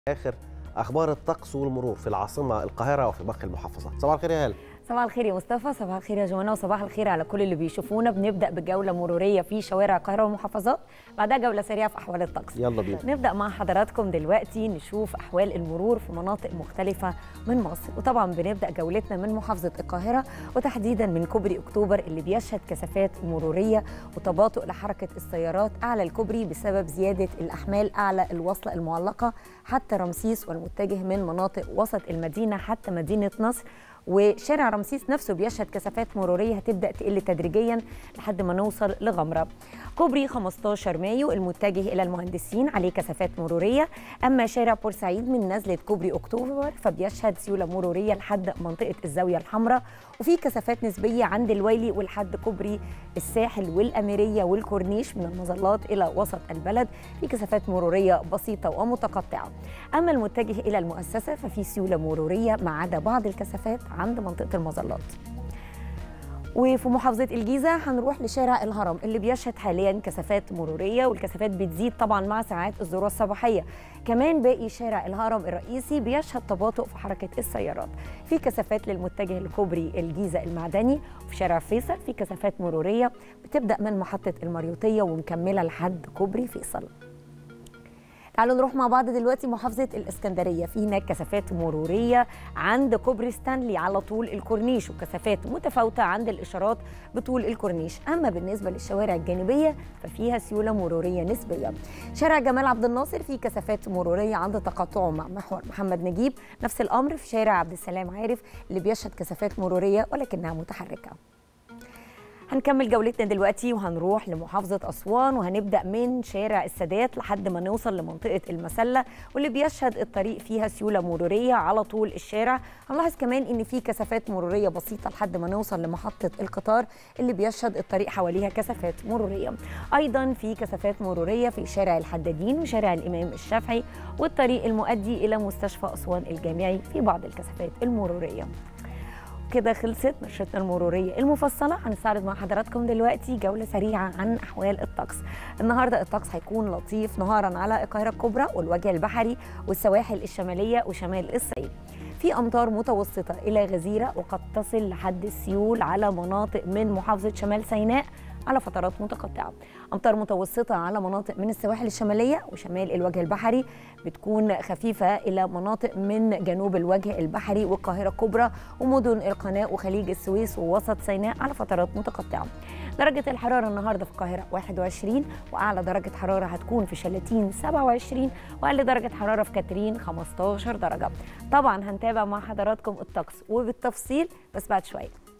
اخر اخبار الطقس والمرور في العاصمه القاهره وفي باقي المحافظات صباح الخير يا هلا صباح الخير يا مصطفى صباح الخير يا جوانا وصباح الخير على كل اللي بيشوفونا بنبدا بجوله مروريه في شوارع القاهره والمحافظات بعدها جوله سريعه في احوال الطقس يلا بينا نبدا مع حضراتكم دلوقتي نشوف احوال المرور في مناطق مختلفه من مصر وطبعا بنبدا جولتنا من محافظه القاهره وتحديدا من كوبري اكتوبر اللي بيشهد كثافات مروريه وتباطؤ لحركه السيارات اعلى الكوبري بسبب زياده الاحمال اعلى الوصله المعلقه حتى رمسيس والمتجه من مناطق وسط المدينه حتى مدينه نصر وشارع رمسيس نفسه بيشهد كثافات مروريه هتبدا تقل تدريجيا لحد ما نوصل لغمره. كوبري 15 مايو المتجه الى المهندسين عليه كثافات مروريه، اما شارع بورسعيد من نزله كوبري اكتوبر فبيشهد سيوله مروريه لحد منطقه الزاويه الحمراء وفي كثافات نسبيه عند الويلي ولحد كوبري الساحل والاميريه والكورنيش من المظلات الى وسط البلد في كثافات مروريه بسيطه ومتقطعه. اما المتجه الى المؤسسه ففي سيوله مروريه ما عدا بعض الكثافات عند منطقه المظلات. وفي محافظة الجيزة هنروح لشارع الهرم اللي بيشهد حاليا كثافات مرورية والكثافات بتزيد طبعا مع ساعات الذروة الصباحية كمان باقي شارع الهرم الرئيسي بيشهد تباطؤ في حركة السيارات في كثافات للمتجه لكوبري الجيزة المعدني وفي شارع فيصل في كثافات مرورية بتبدأ من محطة المريوطية ومكملة لحد كوبري فيصل تعالوا نروح مع بعض دلوقتي محافظة الإسكندرية في هناك كثافات مرورية عند كوبري ستانلي على طول الكورنيش وكثافات متفاوتة عند الإشارات بطول الكورنيش أما بالنسبة للشوارع الجانبية ففيها سيولة مرورية نسبية شارع جمال عبد الناصر فيه كثافات مرورية عند تقاطعه مع محور محمد نجيب نفس الأمر في شارع عبد السلام عارف اللي بيشهد كثافات مرورية ولكنها متحركة هنكمل جولتنا دلوقتي وهنروح لمحافظة أسوان وهنبدأ من شارع السادات لحد ما نوصل لمنطقة المسلة واللي بيشهد الطريق فيها سيولة مرورية على طول الشارع هنلاحظ كمان إن في كثافات مرورية بسيطة لحد ما نوصل لمحطة القطار اللي بيشهد الطريق حواليها كثافات مرورية أيضا في كثافات مرورية في شارع الحدادين وشارع الإمام الشافعي والطريق المؤدي إلى مستشفى أسوان الجامعي في بعض الكثافات المرورية كده خلصت نشرتنا المرورية المفصلة هنستعرض مع حضراتكم دلوقتي جولة سريعة عن أحوال الطقس النهاردة الطقس هيكون لطيف نهارا على القاهرة الكبرى والوجه البحري والسواحل الشمالية وشمال الصعيد في أمطار متوسطة إلى غزيرة وقد تصل لحد السيول على مناطق من محافظة شمال سيناء على فترات متقطعة أمطار متوسطة على مناطق من السواحل الشمالية وشمال الوجه البحري بتكون خفيفة إلى مناطق من جنوب الوجه البحري والقاهرة الكبرى ومدن القناة وخليج السويس ووسط سيناء على فترات متقطعة درجة الحرارة النهاردة في القاهرة 21 وأعلى درجة حرارة هتكون في شلاتين 27 وأقل درجة حرارة في كاترين 15 درجة طبعا هنتابع مع حضراتكم الطقس وبالتفصيل بس بعد شوية